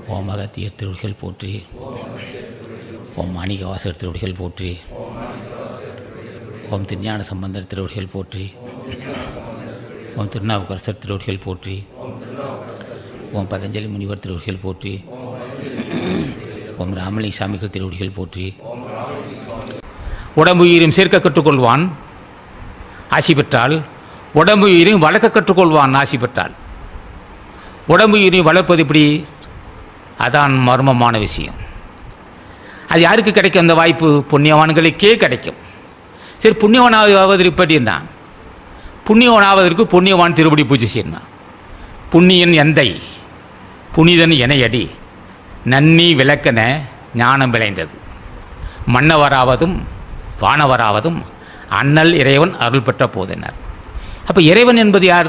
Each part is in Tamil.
ஓம் அகத்தியர் திருவடிகள் போற்றி ஓம் மாணிக்கவாசர் திருவடிகள் போற்றி ஓம் திருஞான சம்பந்தர் திருவடிகள் போற்றி ஓம் திருநாவுக்கரசர் திருவடிகள் போற்றி ஓம் பதஞ்சலி முனிவர் திருவடிகள் போற்றி ஓம் ராமலிங்க சாமிகள் திருவடிகள் போற்றி உடம்பு உயிரையும் சேர்க்க கற்றுக்கொள்வான் ஆசி பெற்றால் உடம்பு உயிரையும் வளர்க்க கற்றுக்கொள்வான் ஆசி பெற்றால் உடம்பு உயிரையும் வளர்ப்பது இப்படி அதான் மர்மமான விஷயம் அது யாருக்கு கிடைக்கும் அந்த வாய்ப்பு புண்ணியவான்களுக்கே கிடைக்கும் சரி புண்ணியவான் ஆவது இப்படி தான் புண்ணியவான் ஆவதற்கு புண்ணியவான் திருப்படி பூஜை செய்யணும் புண்ணியன் எந்தை புனிதன் எனையடி நன்னி விளக்கென ஞானம் விளைந்தது மன்னவராவதும் வானவராவதும் அண்ணல் இறைவன் அருள் பெற்ற போதினர் அப்போ இறைவன் என்பது யார்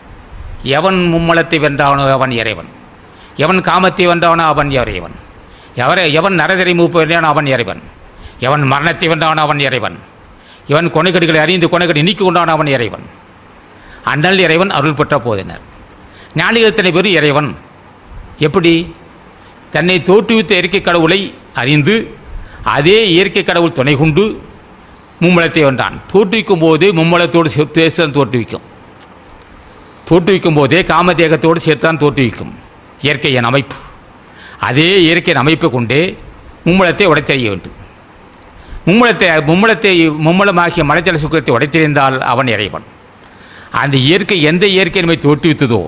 எவன் மும்மலத்தை வென்றானோ அவன் இறைவன் எவன் காமத்தை வென்றானோ அவன் இறைவன் எவரை எவன் நரதரை மூப்பு வென்றானோ அவன் இறைவன் எவன் மரணத்தை வென்றானோ அவன் இறைவன் இவன் கொனைக்கடிகளை அறிந்து கொனைக்கடி நீக்கி கொண்டான் அவன் இறைவன் அண்ணல் இறைவன் அருள் பெற்ற போதினர் ஞானிகத்தனை பெரு இறைவன் எப்படி தன்னை தோற்றுவித்த இயற்கை கடவுளை அறிந்து அதே இயற்கை கடவுள் துணை கொண்டு மும்மலத்தை வென்றான் தோற்றுவிக்கும் போதே மும்மலத்தோடு சேர்த்து தோற்றுவிக்கும் தோற்றுவிக்கும் போதே காமதேகத்தோடு சேர்த்தான் தோற்றுவிக்கும் இயற்கையின் அமைப்பு அதே இயற்கையின் அமைப்பை கொண்டே மும்மலத்தை உடைத்தறிய வேண்டும் மும்மலத்தை மும்மலத்தை மும்மலமாகிய மலைச்சல சுக்கரத்தை உடைத்தெறிந்தால் அவன் இறைவன் அந்த இயற்கை எந்த இயற்கை நம்மை தோற்றுவித்ததோ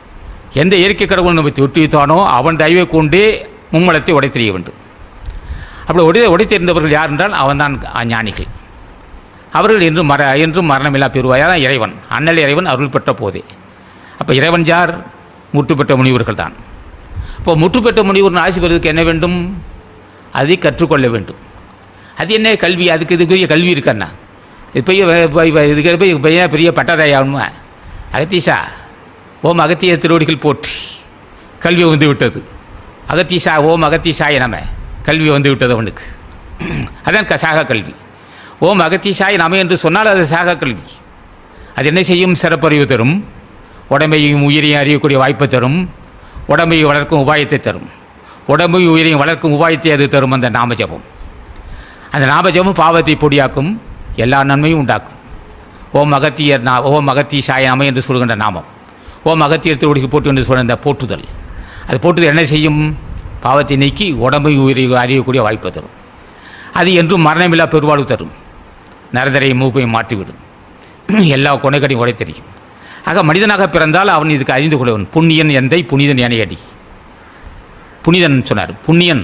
எந்த இயற்கை கடவுள் நம்மை தோற்றுவித்தானோ அவன் தயவை கொண்டே மும்மலத்தை உடைத்தெறிய வேண்டும் அப்படி உடை உடைத்தெறிந்தவர்கள் யார் என்றால் அவன்தான் ஞானிகள் அவர்கள் என்றும் மர என்றும் மரணமில்லா பெறுவாயா இறைவன் அண்ணல் இறைவன் அருள் பெற்ற போதே அப்போ இறைவன் யார் முற்று பெற்ற முனிவர்கள் தான் இப்போ முற்று பெற்ற முனிவர் ஆசி பெறுவதற்கு என்ன வேண்டும் அதை கற்றுக்கொள்ள வேண்டும் அது என்ன கல்வி அதுக்கு இதுக்குரிய கல்வி இருக்கண்ணா இது பெரிய இதுக்கு போய் பெரிய பெரிய பட்டதாரி ஆகணுமா அகத்தீஷா ஓம் அகத்திய திருவடிகள் போற்றி கல்வி வந்து விட்டது அகத்தீஷா ஓம் அகத்தீஷாய நம கல்வி வந்து விட்டது அவனுக்கு அதான் க சாக கல்வி ஓம் அகத்தீஷாய நம என்று சொன்னால் அது சாக கல்வி அது என்ன செய்யும் சிறப்பறிவு தரும் உடம்பையும் உயிரையும் அறியக்கூடிய வாய்ப்பை தரும் உடம்பை வளர்க்கும் உபாயத்தை தரும் உடம்பையும் உயிரையும் வளர்க்கும் உபாயத்தை அது தரும் அந்த நாமஜபம் அந்த நாமஜபம் பாவத்தை பொடியாக்கும் எல்லா நன்மையும் உண்டாக்கும் ஓம் அகத்தியர் நா ஓம் அகத்தீஷாய நம என்று சொல்கின்ற நாமம் ஓம் அகத்தியர் திருவடிக்கு போட்டு என்று சொல்கிற அந்த போற்றுதல் அது போட்டுதல் என்ன செய்யும் பாவத்தை நீக்கி உடம்பை உயிரை அறியக்கூடிய வாய்ப்பை தரும் அது என்றும் மரணமில்லா பெருவாழ்வு தரும் நரதரை மூப்பையும் மாற்றிவிடும் எல்லா கொனைகளையும் உடை தெரியும் ஆக மனிதனாக பிறந்தால் அவன் இதுக்கு அறிந்து கொள்ளவன் புண்ணியன் எந்தை புனிதன் எனையடி புனிதன் சொன்னார் புண்ணியன்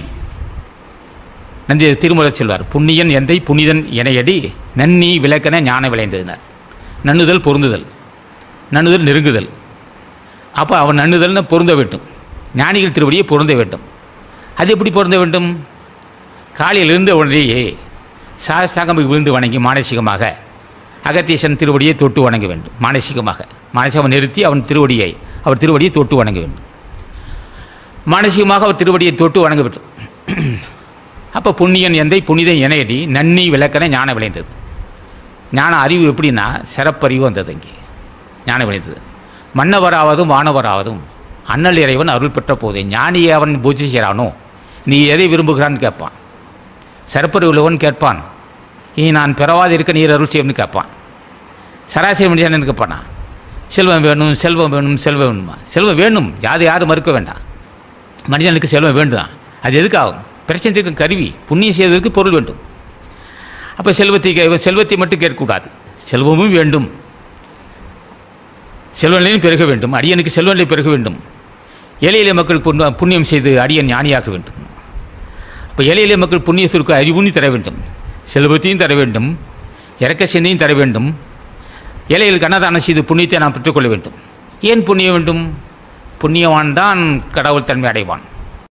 நந்தி திருமுறை செல்வார் புண்ணியன் எந்தை புனிதன் எனையடி நன்னி விளக்கென ஞான விளைந்ததினார் நன்னுதல் பொருந்துதல் நன்னுதல் நெருங்குதல் அப்போ அவன் நன்னுதல்னு பொருந்த வேண்டும் ஞானிகள் திருவடியை பொருந்த வேண்டும் அது எப்படி பொருந்த வேண்டும் காலையில் இருந்த உடனேயே சாஸ்தாகம் விழுந்து வணங்கி மானசீகமாக அகத்தீசன் திருவடியை தொட்டு வணங்க வேண்டும் மானசீகமாக மானசீகம் நிறுத்தி அவன் திருவடியை அவர் திருவடியை தொட்டு வணங்க வேண்டும் மானசீகமாக அவர் திருவடியை தொட்டு வணங்க வேண்டும் அப்போ புண்ணியன் எந்தை புனிதன் இணையடி நன்னி விளக்கன ஞானம் விளைந்தது ஞான அறிவு எப்படின்னா சிறப்பறிவு வந்தது இங்கே ஞானம் விளைந்தது மன்னவராவதும் வானவராவதும் அண்ணல் இறைவன் அருள் பெற்ற போதே ஞானியை அவன் பூஜை செய்கிறானோ நீ எதை விரும்புகிறான்னு கேட்பான் சிறப்பறிவு உள்ளவன் கேட்பான் இனி நான் பிறவாது இருக்க நீர் அருள் செய்யணும்னு கேட்பான் சராசரி மனுஷன் கேட்பானா செல்வம் வேணும் செல்வம் வேணும் செல்வம் வேணுமா செல்வம் வேணும் யாது யாரும் மறுக்க வேண்டாம் மனிதனுக்கு செல்வம் வேண்டும் அது எதுக்காகும் பிரச்சனைக்கு கருவி புண்ணியம் செய்வதற்கு பொருள் வேண்டும் அப்போ செல்வத்தை கே- செல்வத்தை மட்டும் கேட்கக்கூடாது செல்வமும் வேண்டும் செல்வநிலையும் பெருக வேண்டும் அடியனுக்கு செல்வநிலை பெருக வேண்டும் ஏழை எளிய மக்கள் புண்ண- புண்ணியம் செய்து அடியன் ஞானியாக்க வேண்டும் இப்போ ஏழை எளிய மக்கள் புண்ணியத்திற்கு அறிவுன்னு தர வேண்டும் செல்வத்தையும் தர வேண்டும் இறக்க சிந்தையும் தர வேண்டும் ஏழைகளுக்கு அன்னதானம் செய்து புண்ணியத்தை நாம் பெற்றுக்கொள்ள வேண்டும் ஏன் புண்ணியம் வேண்டும் புண்ணியவான் தான் கடவுள் தன்மை அடைவான்